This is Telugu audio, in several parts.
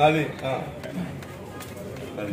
అది ఆ. అది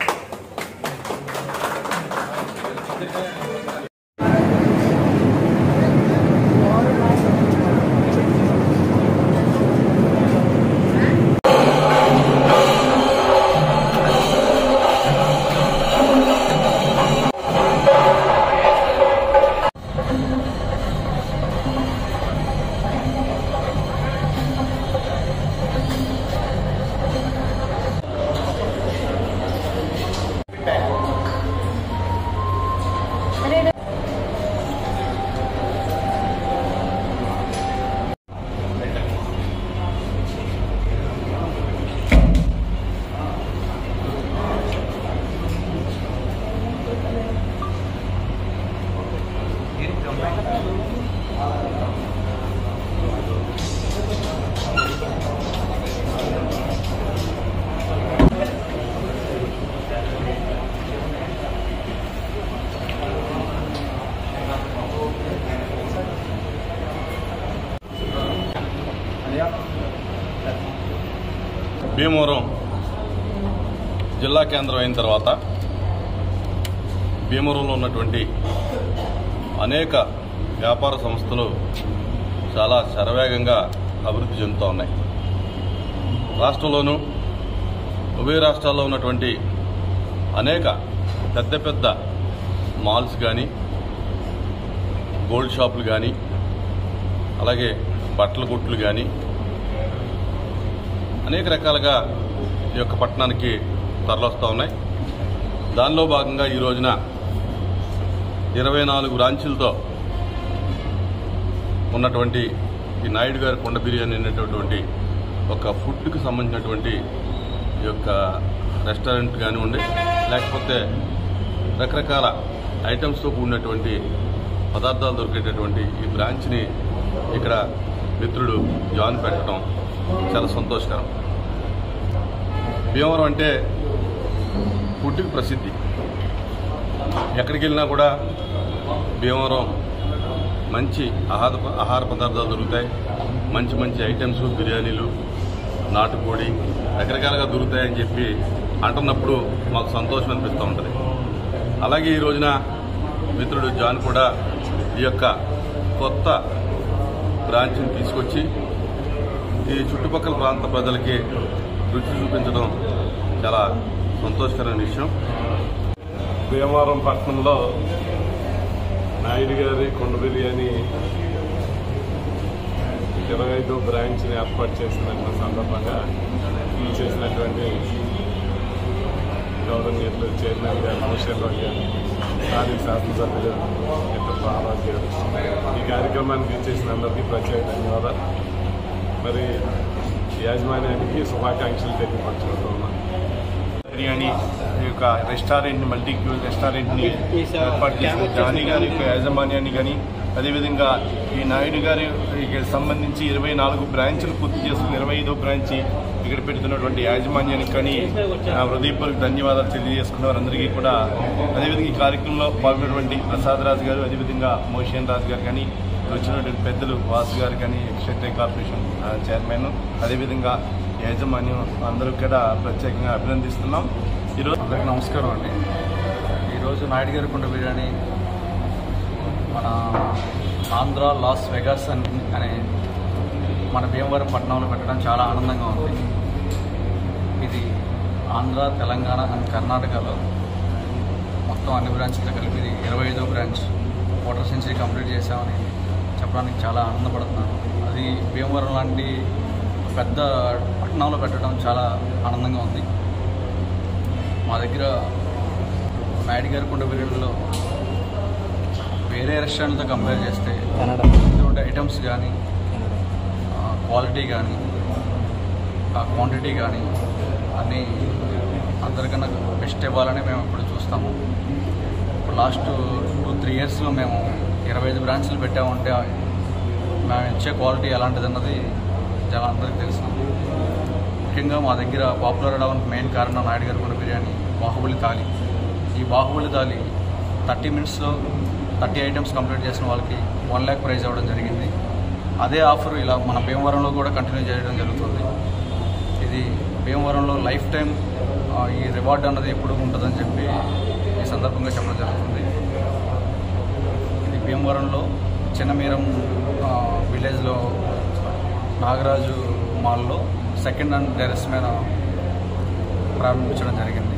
భీమవరం జిల్లా కేంద్రం అయిన తర్వాత భీమవరంలో ఉన్నటువంటి అనేక వ్యాపార సంస్థలు చాలా శరవేగంగా అభివృద్ధి చెందుతూ ఉన్నాయి రాష్ట్రంలోనూ ఉభయ రాష్ట్రాల్లో ఉన్నటువంటి అనేక పెద్ద పెద్ద మాల్స్ కానీ గోల్డ్ షాపులు కానీ అలాగే బట్టల కొట్లు కానీ అనేక రకాలుగా ఈ యొక్క పట్టణానికి తరలిస్తూ ఉన్నాయి దానిలో భాగంగా ఈ రోజున ఇరవై నాలుగు బ్రాంచీలతో ఉన్నటువంటి ఈ నాయుడు గారి కొండ బిర్యానీ అనేటటువంటి ఒక ఫుడ్కి సంబంధించినటువంటి ఈ యొక్క రెస్టారెంట్ కానివ్వండి లేకపోతే రకరకాల ఐటమ్స్తో కూడినటువంటి పదార్థాలు దొరికేటటువంటి ఈ బ్రాంచ్ని ఇక్కడ మిత్రుడు జాన్ పెట్టడం చాలా సంతోషకరం భీమవరం అంటే ఫుడ్కి ప్రసిద్ధి ఎక్కడికి వెళ్ళినా కూడా భీమవరం మంచి ఆహార ఆహార పదార్థాలు దొరుకుతాయి మంచి మంచి ఐటమ్స్ బిర్యానీలు నాటుకోడి రకరకాలుగా దొరుకుతాయని చెప్పి అంటున్నప్పుడు మాకు సంతోషం అనిపిస్తూ ఉంటుంది అలాగే ఈ రోజున మిత్రుడు జాన్ కూడా ఈ యొక్క కొత్త బ్రాంచ్ని తీసుకొచ్చి ఈ చుట్టుపక్కల ప్రాంత ప్రజలకి రుచి చూపించడం చాలా సంతోషకరమైన విషయం భీమవరం పట్టణంలో నాయుడు గారి కొండ బిర్యానీ ఇరవై ఐదో బ్రాంచ్ని ఏర్పాటు చేసినటువంటి సందర్భంగా చేసినటువంటి గౌరవనీయులు చైర్మన్ గారు ముషర్రావు గారు స్థానిక శాసనసభ్యులు ఇతర రామారావు గారు ఈ కార్యక్రమానికి ఇచ్చేసిన అందరికీ ప్రత్యేక ధన్యవాదాలు మరి యాజమాన్యానికి శుభాకాంక్షలు తెలియపరచుకుంటూ ఉన్నాను బిర్యానీ ఈ యొక్క రెస్టారెంట్ మల్టీ క్యూ రెస్టారెంట్ని ఏర్పాటు చేసిన జానీ గారి యొక్క యాజమాన్యాన్ని కానీ అదేవిధంగా ఈ నాయుడు గారి సంబంధించి ఇరవై నాలుగు బ్రాంచ్లు పూర్తి చేసుకుని ఇరవై ఐదో బ్రాంచ్ ఇక్కడ పెడుతున్నటువంటి యాజమాన్యానికి కానీ నా హృదయపూర్వక ధన్యవాదాలు తెలియజేసుకున్న వారందరికీ కూడా అదేవిధంగా ఈ కార్యక్రమంలో పాల్గొన్నటువంటి ప్రసాద్ రాజు గారు అదేవిధంగా మోషన్ రాజు గారు కానీ వచ్చినటువంటి పెద్దలు వాసు గారు కానీ ఎక్స్టెంట్ కార్పొరేషన్ ఆ, చైర్మన్ అదేవిధంగా యాజమాన్యం అందరూ కూడా ప్రత్యేకంగా అభినందిస్తున్నాం ఈరోజు అందరికీ నమస్కారం అండి ఈరోజు నాయుడు గారి కుండ బిర్యానీ మన ఆంధ్ర లాస్ వెగాస్ అని అనే మన భీమవరం పట్టణంలో పెట్టడం చాలా ఆనందంగా ఉంది ఇది ఆంధ్ర తెలంగాణ అండ్ కర్ణాటకలో మొత్తం అన్ని బ్రాంచ్లతో కలిపి ఇది ఇరవై ఐదో బ్రాంచ్ వాటర్ సెంచరీ కంప్లీట్ చేసామని చెప్పడానికి చాలా ఆనందపడుతున్నాను అది భీమవరం లాంటి పెద్ద పట్టణంలో పెట్టడం చాలా ఆనందంగా ఉంది మా దగ్గర నాయుడు గారి కుండ బిర్యానీలో వేరే రెస్టారెంట్తో కంపేర్ చేస్తే ఇందులో ఉండే ఐటమ్స్ కానీ క్వాలిటీ కానీ క్వాంటిటీ కానీ అన్నీ అందరికన్నా బెస్ట్ ఇవ్వాలని మేము ఇప్పుడు చూస్తాము ఇప్పుడు లాస్ట్ టూ త్రీ ఇయర్స్లో మేము ఇరవై ఐదు బ్రాంచ్లు పెట్టామంటే మేము ఇచ్చే క్వాలిటీ ఎలాంటిది అన్నది చాలా అందరికీ తెలుసు ముఖ్యంగా మా దగ్గర పాపులర్ అవడానికి మెయిన్ కారణం నాయుడు గారు కూడా బిర్యానీ బాహుబలి థాలి ఈ బాహుబలి థాలి థర్టీ మినిట్స్లో థర్టీ ఐటమ్స్ కంప్లీట్ చేసిన వాళ్ళకి వన్ ల్యాక్ ప్రైజ్ అవ్వడం జరిగింది అదే ఆఫర్ ఇలా మన భీమవరంలో కూడా కంటిన్యూ చేయడం జరుగుతుంది ఇది భీమవరంలో లైఫ్ టైం ఆ, ఈ రివార్డ్ అన్నది ఎప్పుడు ఉంటుందని చెప్పి ఈ సందర్భంగా చెప్పడం జరుగుతుంది ఇది భీమవరంలో చిన్నమీరం ఆ, విలేజ్లో నాగరాజు మాల్లో సెకండ్ అండ్ టెరెస్ మీద ప్రారంభించడం జరిగింది